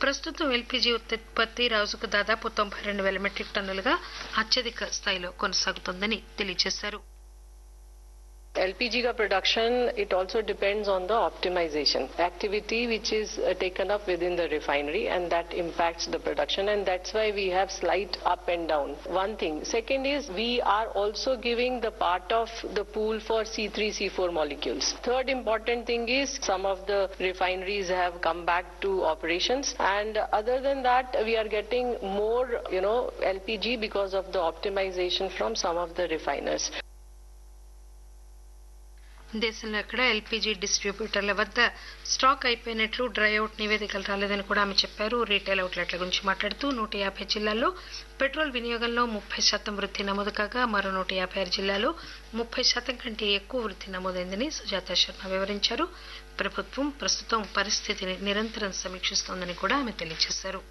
ప్రస్తుతం ఎల్పీజీ ఉత్పత్తి రోజుకు దాదాపు తొంభై రెండు వేల మెట్రిక్ టన్నులుగా అత్యధిక స్థాయిలో కొనసాగుతోందని తెలియజేశారు LPG ka production, it also depends on the optimization activity which is uh, taken up within the refinery and that impacts the production and that's why we have slight up and down. One thing. Second is we are also giving the part of the pool for C3, C4 molecules. Third important thing is some of the refineries have come back to operations and other than that we are getting more, you know, LPG because of the optimization from some of the refiners. దేశంలో ఎక్కడ LPG డిస్ట్రిబ్యూటర్ల వద్ద stock అయిపోయినట్లు dry out నివేదికలు రాలేదని కూడా ఆమె చెప్పారు retail అవుట్లెట్ల గురించి మాట్లాడుతూ నూట యాభై జిల్లాల్లో పెట్రోల్ వినియోగంలో ముప్పై శాతం వృద్ధి నమోదు కాగా మరో నూట యాభై ఆరు జిల్లాలో ముప్పై శాతం కంటే ఎక్కువ వృద్ధి నమోదైందని సుజాత శర్మ వివరించారు ప్రభుత్వం ప్రస్తుతం పరిస్థితిని నిరంతరం సమీక్షిస్తోందని కూడా ఆమె తెలియజేశారు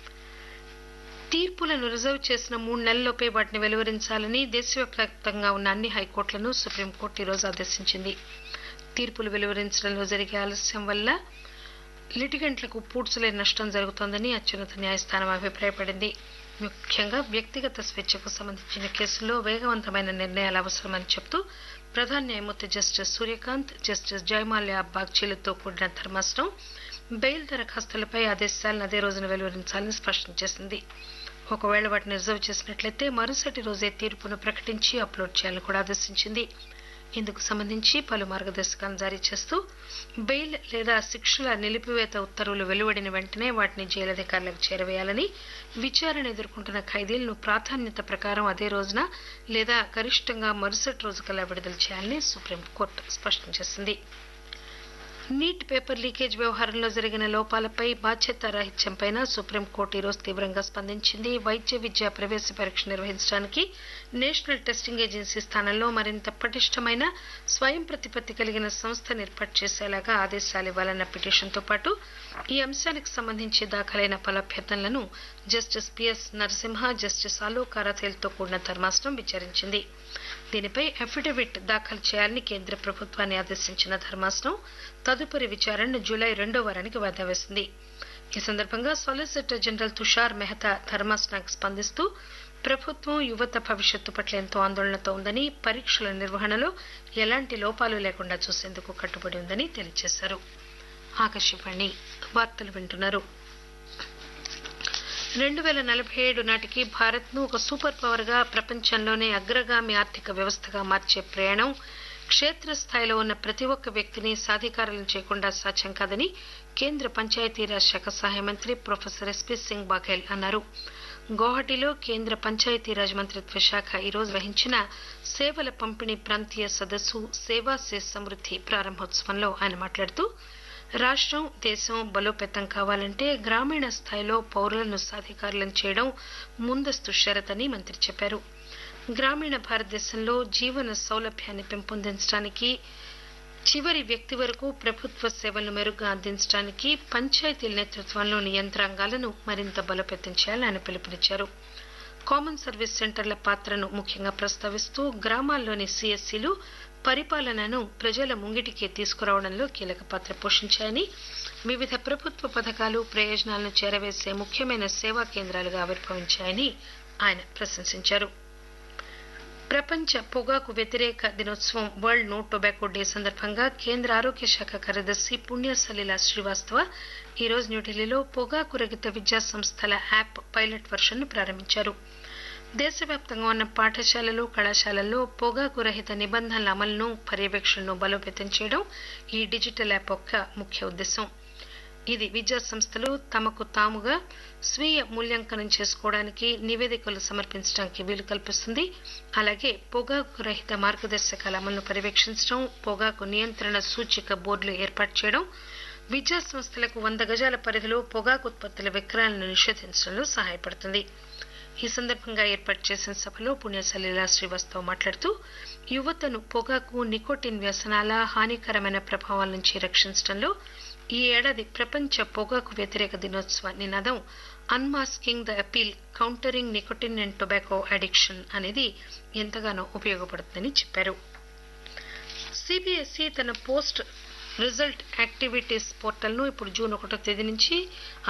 తీర్పులను రిజర్వ్ చేసిన మూడు నెలల్లోపే వాటిని వెలువరించాలని దేశవ్యాప్తంగా ఉన్న అన్ని హైకోర్టులను సుప్రీంకోర్టు ఈరోజు ఆదేశించింది తీర్పులు వెలువరించడంలో జరిగే ఆలస్యం వల్ల లిటిగెంట్లకు పూడ్చలేని నష్టం జరుగుతోందని అత్యున్నత న్యాయస్థానం అభిప్రాయపడింది ముఖ్యంగా వ్యక్తిగత స్వేచ్ఛకు సంబంధించిన కేసుల్లో వేగవంతమైన నిర్ణయాలు అవసరమని చెబుతూ ప్రధాన న్యాయమూర్తి జస్టిస్ సూర్యకాంత్ జస్టిస్ జయమాల్యా బాగ్చీలతో కూడిన ధర్మాసనం బెయిల్ దరఖాస్తులపై ఆదేశాలను అదే రోజున వెలువరించాలని స్పష్టం చేసింది ఒకవేళ వాటిని రిజర్వ్ చేసినట్లయితే మరుసటి రోజే తీర్పును ప్రకటించి అప్లోడ్ చేయాలని కూడా ఆదేశించింది ఇందుకు సంబంధించి పలు మార్గదర్శకాలను జారీ చేస్తూ బెయిల్ లేదా శిక్షల నిలిపివేత ఉత్తర్వులు వెలువడిన వెంటనే వాటిని జైలు అధికారులకు చేరవేయాలని విచారణ ఎదుర్కొంటున్న ఖైదీలను ప్రాధాన్యత ప్రకారం అదే రోజున లేదా గరిష్టంగా మరుసటి రోజు కల్లా విడుదల చేయాలని సుప్రీంకోర్టు స్పష్టం చేసింది నీట్ పేపర్ లీకేజ్ వ్యవహారంలో జరిగిన లోపాలపై బాధ్యత రాహిత్యంపై సుప్రీంకోర్టు ఈరోజు తీవ్రంగా స్పందించింది వైద్య విద్యా ప్రవేశ పరీక్ష నిర్వహించడానికి నేషనల్ టెస్టింగ్ ఏజెన్సీ స్థానంలో మరింత పటిష్టమైన స్వయం ప్రతిపత్తి కలిగిన సంస్థను ఏర్పాటు చేసేలాగా ఆదేశాలు ఇవ్వాలన్న పిటిషన్తో పాటు ఈ అంశానికి సంబంధించి దాఖలైన పలు అభ్యర్థనలను justice PS Narasimha justice Alok అరథేల్తో కూడిన ధర్మాసనం విచారించింది దీనిపై అఫిడవిట్ దాఖలు చేయాలని కేంద్ర ప్రభుత్వాన్ని ఆదేశించిన ధర్మాసనం తదుపరి విచారణను జూలై రెండో వారానికి వాయిదా వేసింది ఈ సందర్భంగా సాలిసిటర్ జనరల్ తుషార్ మెహతా ధర్మాసనానికి స్పందిస్తూ ప్రభుత్వం యువత భవిష్యత్తు పట్ల ఎంతో ఆందోళనతో ఉందని పరీక్షల నిర్వహణలో ఎలాంటి లోపాలు లేకుండా చూసేందుకు కట్టుబడి ఉందని తెలియజేశారు ఆకాశవాణి వార్తలు వింటున్నారు రెండు వేల నలభై ఏడు నాటికి భారత్ను ఒక సూపర్ పవర్గా ప్రపంచంలోనే అగ్రగామి ఆర్థిక వ్యవస్థగా మార్చే ప్రయాణం క్షేత్రస్థాయిలో ఉన్న ప్రతి ఒక్క వ్యక్తిని సాధికారులను చేయకుండా సాధ్యం కాదని కేంద్ర పంచాయతీరాజ్ శాఖ సహాయ మంత్రి ప్రొఫెసర్ ఎస్పీ సింగ్ బాఘెల్ అన్నారు గౌహటిలో కేంద్ర పంచాయతీరాజ్ మంత్రిత్వ శాఖ ఈరోజు వహించిన సేవల పంపిణీ ప్రాంతీయ సదస్సు సేవా సే సమృద్ధి ప్రారంభోత్సవంలో ఆయన మాట్లాడుతూ రాష్ట్రం దేశం బలోపేతం కావాలంటే గ్రామీణ స్థాయిలో పౌరులను సాధికారులను చేయడం ముందస్తు షరతని మంత్రి చెప్పారు గ్రామీణ భారతదేశంలో జీవన సౌలభ్యాన్ని పెంపొందించడానికి చివరి వ్యక్తి వరకు ప్రభుత్వ సేవలను మెరుగ్గా అందించడానికి పంచాయతీల నేతృత్వంలోని యంత్రాంగాలను మరింత బలోపేతం చేయాలని ఆయన పిలుపునిచ్చారు కామన్ సర్వీస్ సెంటర్ల పాత్రను ముఖ్యంగా ప్రస్తావిస్తూ గ్రామాల్లోని సిఎస్సీలు పరిపాలనను ప్రజల ముంగిటికి తీసుకురావడంలో కీలక పాత్ర పోషించాయని వివిధ ప్రభుత్వ పథకాలు ప్రయోజనాలను చేరవేసే ముఖ్యమైన సేవా కేంద్రాలుగా ఆవిర్భవించాయని ఆయన ప్రశంసించారు ప్రపంచ పొగాకు వ్యతిరేక దినోత్సవం వరల్డ్ నో టొబాకో డే సందర్భంగా కేంద్ర ఆరోగ్య శాఖ కార్యదర్శి పుణ్యసలీల శ్రీవాస్తవ ఈరోజు న్యూఢిల్లీలో పొగాకు రహిత విద్యా సంస్థల యాప్ పైలట్ వర్షన్ను ప్రారంభించారు దేశవ్యాప్తంగా ఉన్న పాఠశాలలు కళాశాలల్లో పొగాకు రహిత నిబంధనల అమలును పర్యవేక్షణను బలోపేతం చేయడం ఈ డిజిటల్ యాప్ యొక్క ముఖ్య ఉద్దేశం ఇది విద్యా సంస్థలు తమకు తాముగా స్వీయ మూల్యాంకనం చేసుకోవడానికి నివేదికలు సమర్పించడానికి వీలు కల్పిస్తుంది అలాగే పొగాకు రహిత మార్గదర్శకాల అమలును పర్యవేక్షించడం పొగాకు నియంత్రణ సూచిక బోర్డులు ఏర్పాటు చేయడం విద్యా సంస్థలకు వంద గజాల పరిధిలో పొగాకు ఉత్పత్తుల విక్రయాలను నిషేధించడంలో సహాయపడుతుంది ఈ సందర్భంగా ఏర్పాటు చేసిన సభలో పుణ్యసలీలా శ్రీవాస్తవ్ మాట్లాడుతూ యువతను పొగాకు నికోటిన్ వ్యసనాల హానికరమైన ప్రభావాల నుంచి రక్షించడంలో ఈ ఏడాది ప్రపంచ పొగాకు వ్యతిరేక దినోత్సవ నినాదం unmasking the appeal countering nicotine and tobacco addiction అనేది ఎంతగానో ఉపయోగపడుతుందని చెప్పారు సిబిఎస్ఈ తన పోస్ట్ రిజల్ట్ యాక్టివిటీస్ పోర్టల్ను ఇప్పుడు జూన్ ఒకటో తేదీ నుంచి